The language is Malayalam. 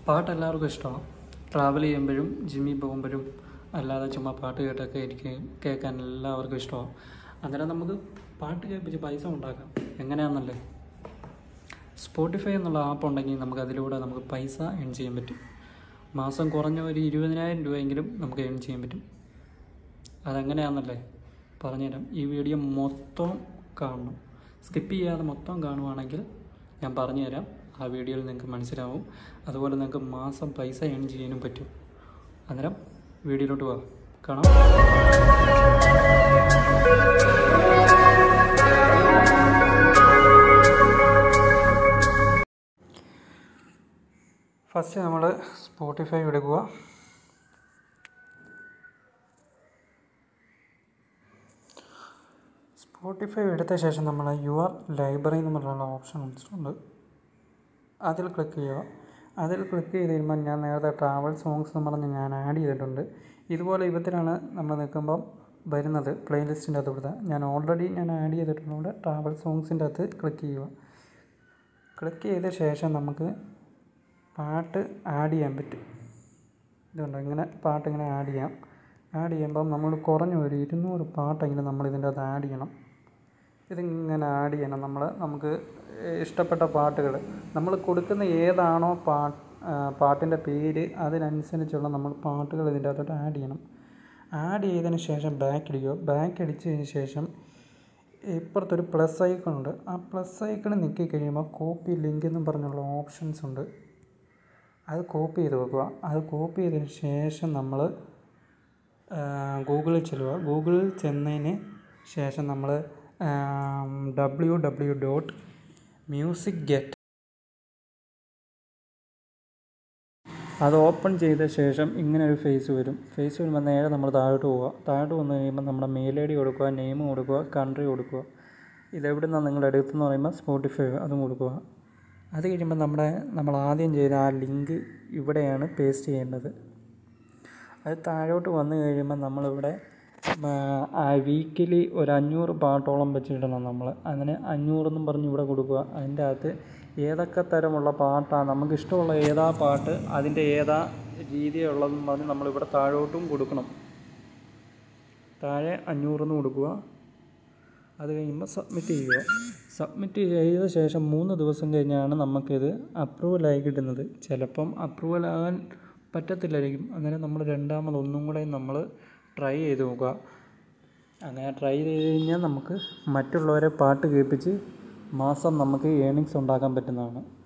പാട്ട് എല്ലാവർക്കും ഇഷ്ടമാണ് ട്രാവൽ ചെയ്യുമ്പോഴും ജിമ്മിൽ പോകുമ്പോഴും അല്ലാതെ ചുമ്മാ പാട്ട് കേട്ടൊക്കെ ഇരിക്കുകയും കേൾക്കാൻ എല്ലാവർക്കും ഇഷ്ടമാണ് അന്നേരം നമുക്ക് പാട്ട് കേൾപ്പിച്ച് പൈസ ഉണ്ടാക്കാം എങ്ങനെയാണെന്നല്ലേ സ്പോട്ടിഫൈ എന്നുള്ള ആപ്പ് ഉണ്ടെങ്കിൽ നമുക്ക് അതിലൂടെ നമുക്ക് പൈസ ഏൺ ചെയ്യാൻ പറ്റും മാസം കുറഞ്ഞ ഒരു ഇരുപതിനായിരം രൂപയെങ്കിലും നമുക്ക് ഏൺ ചെയ്യാൻ പറ്റും അതെങ്ങനെയാണെന്നല്ലേ പറഞ്ഞുതരാം ഈ വീഡിയോ മൊത്തം കാണണം സ്കിപ്പ് ചെയ്യാതെ മൊത്തം കാണുവാണെങ്കിൽ ഞാൻ പറഞ്ഞുതരാം ആ വീഡിയോയിൽ നിങ്ങൾക്ക് മനസ്സിലാവും അതുപോലെ നിങ്ങൾക്ക് മാസം പൈസ ഏൺ ചെയ്യാനും പറ്റും അന്നേരം വീഡിയോയിലോട്ട് പോകാം കാണാം ഫസ്റ്റ് നമ്മൾ സ്പോട്ടിഫൈ എടുക്കുക സ്പോട്ടിഫൈ എടുത്ത ശേഷം നമ്മൾ യുവർ ലൈബ്രറി എന്ന് പറഞ്ഞുള്ള ഓപ്ഷൻ ഉണ്ട് അതിൽ ക്ലിക്ക് ചെയ്യുക അതിൽ ക്ലിക്ക് ചെയ്ത് കഴിയുമ്പോൾ ഞാൻ നേരത്തെ ട്രാവൽ സോങ്സ് എന്ന് പറഞ്ഞ് ഞാൻ ആഡ് ചെയ്തിട്ടുണ്ട് ഇതുപോലെ വിധത്തിലാണ് നമ്മൾ നിൽക്കുമ്പം വരുന്നത് പ്ലേലിസ്റ്റിൻ്റെ അകത്ത് കൊടുത്താൽ ഞാൻ ഓൾറെഡി ഞാൻ ആഡ് ചെയ്തിട്ടുള്ളതുകൊണ്ട് ട്രാവൽ സോങ്സിൻ്റെ അകത്ത് ക്ലിക്ക് ചെയ്യുക ക്ലിക്ക് ചെയ്ത ശേഷം നമുക്ക് പാട്ട് ആഡ് ചെയ്യാൻ പറ്റും ഇതുണ്ട് ഇങ്ങനെ പാട്ട് ഇങ്ങനെ ആഡ് ചെയ്യാം ആഡ് ചെയ്യുമ്പം നമ്മൾ കുറഞ്ഞ ഒരു ഇരുന്നൂറ് പാട്ടെങ്കിലും നമ്മൾ ഇതിൻ്റെ അകത്ത് ആഡ് ചെയ്യണം ഇതിങ്ങനെ ആഡ് ചെയ്യണം നമ്മൾ നമുക്ക് ഇഷ്ടപ്പെട്ട പാട്ടുകൾ നമ്മൾ കൊടുക്കുന്ന ഏതാണോ പാ പാട്ടിൻ്റെ പേര് അതിനനുസരിച്ചുള്ള നമ്മൾ പാട്ടുകൾ ഇതിൻ്റെ അകത്തോട്ട് ആഡ് ചെയ്യണം ആഡ് ചെയ്തതിന് ശേഷം ബാക്ക് അടിക്കുക ബാക്ക് അടിച്ചതിന് ശേഷം ഇപ്പുറത്തൊരു പ്ലസ് ഐക്കൺ ഉണ്ട് ആ പ്ലസ് ഐക്കൺ നിൽക്കി കഴിയുമ്പോൾ കോപ്പി ലിങ്ക് എന്നും പറഞ്ഞുള്ള ഓപ്ഷൻസ് ഉണ്ട് അത് കോപ്പി ചെയ്ത് വെക്കുക അത് കോപ്പി ചെയ്തതിന് ശേഷം നമ്മൾ ഗൂഗിളിൽ ചെല്ലുക ഗൂഗിളിൽ ചെന്നതിന് ശേഷം നമ്മൾ W W dot music get അത് ഓപ്പൺ ചെയ്ത ശേഷം ഇങ്ങനെ ഒരു ഫേസ് വരും ഫേസ് വരുമ്പോൾ നേരെ നമ്മൾ താഴോട്ട് പോവുക താഴോട്ട് വന്നു കഴിയുമ്പോൾ നമ്മുടെ മെയിൽ ഐ ഡി കൊടുക്കുക നെയിം കൊടുക്കുക കൺട്രി കൊടുക്കുക ഇതെവിടെ നിന്നാണ് നിങ്ങൾ എടുത്തെന്ന് പറയുമ്പോൾ സ്പോട്ടിഫൈ അതും കൊടുക്കുക അത് കഴിയുമ്പോൾ നമ്മുടെ നമ്മൾ ആദ്യം ചെയ്ത ആ ലിങ്ക് ഇവിടെയാണ് പേസ്റ്റ് ചെയ്യേണ്ടത് അത് താഴോട്ട് വന്നു കഴിയുമ്പോൾ നമ്മളിവിടെ വീക്കിലി ഒരു അഞ്ഞൂറ് പാട്ടോളം വെച്ചിടണം നമ്മൾ അങ്ങനെ അഞ്ഞൂറെന്നും പറഞ്ഞ് ഇവിടെ കൊടുക്കുക അതിൻ്റെ അകത്ത് ഏതൊക്കെ തരമുള്ള പാട്ടാണ് നമുക്ക് ഇഷ്ടമുള്ള ഏതാ പാട്ട് അതിൻ്റെ ഏതാ രീതിയുള്ളതെന്ന് പറഞ്ഞ് നമ്മളിവിടെ താഴോട്ടും കൊടുക്കണം താഴെ അഞ്ഞൂറെന്ന് കൊടുക്കുക അത് കഴിയുമ്പോൾ സബ്മിറ്റ് ചെയ്യുക സബ്മിറ്റ് ചെയ്ത ശേഷം മൂന്ന് ദിവസം കഴിഞ്ഞാണ് നമുക്കിത് അപ്രൂവലായി കിട്ടുന്നത് ചിലപ്പം അപ്രൂവൽ ആകാൻ പറ്റത്തില്ലായിരിക്കും അന്നേരം നമ്മൾ രണ്ടാമത് ഒന്നും കൂടെ നമ്മൾ ട്രൈ ചെയ്ത് നോക്കുക അങ്ങനെ ട്രൈ ചെയ്ത് കഴിഞ്ഞാൽ നമുക്ക് മറ്റുള്ളവരെ പാട്ട് കേൾപ്പിച്ച് മാസം നമുക്ക് ഏണിങ്സ് ഉണ്ടാക്കാൻ പറ്റുന്നതാണ്